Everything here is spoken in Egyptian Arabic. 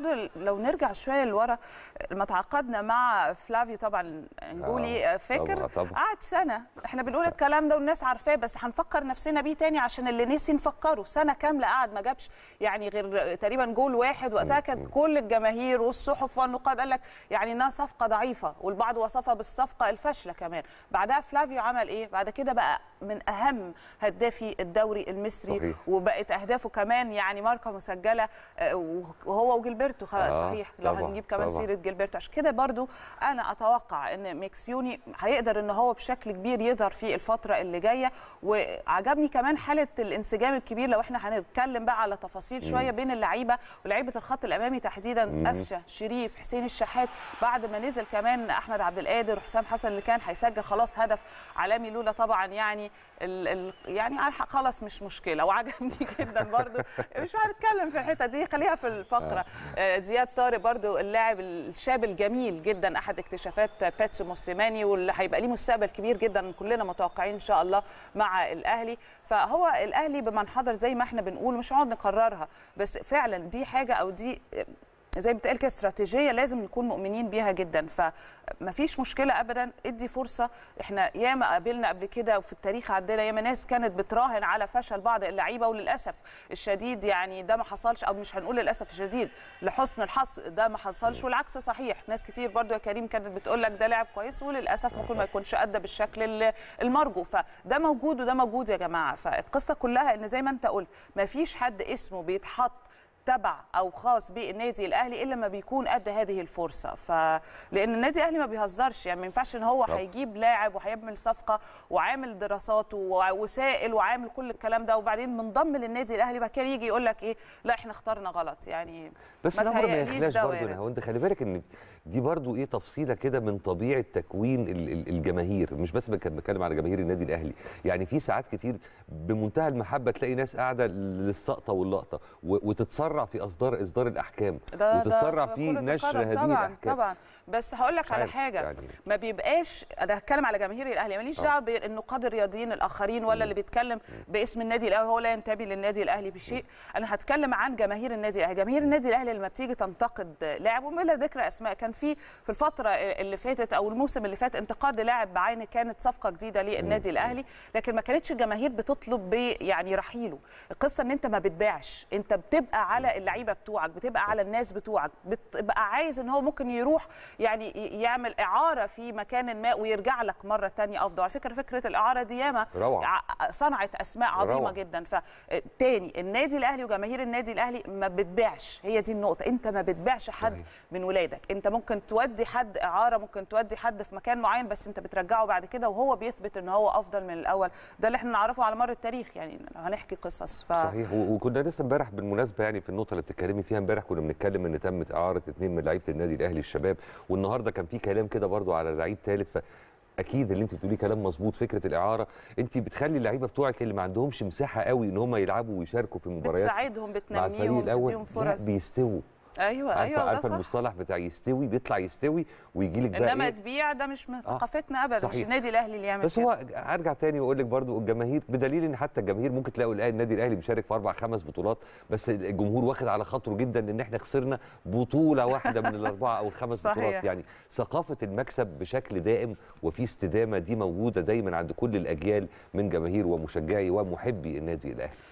برضو لو نرجع شويه لورا لما تعاقدنا مع فلافيو طبعا انجولي آه، فاكر طبعاً، طبعاً. قعد سنه احنا بنقول الكلام ده والناس عارفاه بس هنفكر نفسنا بيه تاني عشان اللي نسي نفكره سنه كامله قعد ما جابش يعني غير تقريبا جول واحد وقتها كانت كل الجماهير والصحف والنقاد قال لك يعني انها صفقه ضعيفه والبعض وصفها بالصفقه الفاشله كمان بعدها فلافيو عمل ايه بعد كده بقى من اهم هدافي الدوري المصري صحيح. وبقت اهدافه كمان يعني ماركه مسجله آه، وهو وجilberto خ- آه، صحيح لو طبعاً، هنجيب كمان طبعاً. سيره جilberto عشان كده برضو انا اتوقع ان ميكسيوني هيقدر ان هو بشكل كبير يظهر في الفتره اللي جايه وعجبني كمان حاله الانسجام الكبير لو احنا هنتكلم بقى على تفاصيل شويه بين اللعيبه ولاعيبه الخط الامامي تحديدا قفشه شريف حسين الشحات بعد ما نزل كمان احمد عبد القادر وحسام حسن اللي كان هيسجل خلاص هدف عالمي لولا طبعا يعني ال ال يعني خلاص مش مشكله وعجبني جدا برضو مش هنتكلم في الحته دي خليها في الفقره آه، زياد طارق برضو اللاعب الشاب الجميل جدا احد اكتشافات باتسو موسيماني واللي هيبقى ليه مستقبل كبير جدا كلنا متوقعين ان شاء الله مع الاهلي فهو الاهلي بمن حضر زي ما احنا بنقول مش هنقعد نكررها بس فعلا دي حاجه او دي زي ما بتقال كده استراتيجيه لازم نكون مؤمنين بيها جدا فمفيش مشكله ابدا ادي فرصه احنا ياما قابلنا قبل كده وفي التاريخ عندنا ياما ناس كانت بتراهن على فشل بعض اللعيبه وللاسف الشديد يعني ده ما حصلش او مش هنقول للاسف الشديد لحسن الحظ ده ما حصلش والعكس صحيح ناس كتير برضو يا كريم كانت بتقول لك ده لاعب كويس وللاسف ممكن ما يكونش ادى بالشكل ال- المرجو فده موجود وده موجود يا جماعه فالقصه كلها ان زي ما انت قلت ما فيش حد اسمه بيتحط تبع او خاص بالنادي الاهلي الا ما بيكون قد هذه الفرصه ف لان النادي الاهلي ما بيهزرش يعني ما ينفعش ان هو طبعا. هيجيب لاعب وهيعمل صفقه وعامل دراسات ووسائل وعامل كل الكلام ده وبعدين منضم للنادي الاهلي بعد كده يجي يقول لك ايه لا احنا اخترنا غلط يعني بس ما ده برضه ما تهيأليش يخلاش ده برضه وارد. هو انت خلي بالك ان دي برضه ايه تفصيله كده من طبيعه تكوين ال- ال- الجماهير مش بس بك- بتكلم على جماهير النادي الاهلي يعني في ساعات كتير بمنتهى المحبه تلاقي ناس قاعده للسقطه واللقطه و- وتتسرع في اصدار اصدار الاحكام ده وتتسرع ده في كرة نشر القدم. هذه طبعا الاحكام طبعا بس هقول لك مش على عارف حاجه يعني. ما بيبقاش انا هتكلم على جماهير الاهلي ماليش آه. دعوه بالنقاد الرياضيين الاخرين ولا اللي بيتكلم باسم النادي الاهلي هو لا ينتمي للنادي الاهلي بشيء انا هتكلم عن جماهير النادي الاهلي جماهير النادي الاهلي لما بتيجي تنتقد لاعب وبلا ذكر اسماء كان في في الفتره اللي فاتت او الموسم اللي فات انتقاد لاعب بعينه كانت صفقه جديده للنادي الاهلي لكن ما كانتش الجماهير بتطلب ب يعني رحيله القصه ان انت ما بتبيعش انت بتبقى على اللعيبه بتوعك بتبقى على الناس بتوعك بتبقى عايز ان هو ممكن يروح يعني ي- يعمل اعاره في مكان ما ويرجع لك مره تانية افضل على فكره فكره الاعاره دي ياما روعة. ع- صنعت اسماء عظيمه روعة. جدا فتاني النادي الاهلي وجماهير النادي الاهلي ما بتبيعش هي دي النقطه انت ما بتبيعش حد صحيح. من ولادك انت ممكن تودي حد اعاره ممكن تودي حد في مكان معين بس انت بترجعه بعد كده وهو بيثبت ان هو افضل من الاول ده اللي احنا نعرفه على مر التاريخ يعني لو هنحكي قصص ف صحيح و- وكنا لسه امبارح بالمناسبه يعني في النقطه اللي بتتكلمي فيها امبارح كنا بنتكلم ان تمت اعاره اثنين من لعيبه النادي الاهلي الشباب والنهارده كان في كلام كده برضو على لعيب ثالث اكيد اللي انت بتقوليه كلام مظبوط فكره الاعاره انت بتخلي اللعيبه بتوعك اللي ما عندهمش مساحه قوي ان هم يلعبوا ويشاركوا في مباريات بتساعدهم مع الفريق بتنميهم الاول بتديهم لا فرص بيستووا ايوه عارفه ايوه ده عارفه صح المصطلح بتاع يستوي بيطلع يستوي ويجي لك بقى انما إيه؟ تبيع ده مش من آه، ثقافتنا ابدا مش صحيح. النادي الاهلي اللي يعمل بس كده. هو ارجع تاني واقول لك برضو الجماهير بدليل ان حتى الجماهير ممكن تلاقوا الآن النادي الاهلي مشارك في اربع خمس بطولات بس الجمهور واخد على خاطره جدا ان احنا خسرنا بطوله واحده من الاربعه او الخمس صحيح. بطولات يعني ثقافه المكسب بشكل دائم وفي استدامه دي موجوده دايما عند كل الاجيال من جماهير ومشجعي ومحبي النادي الاهلي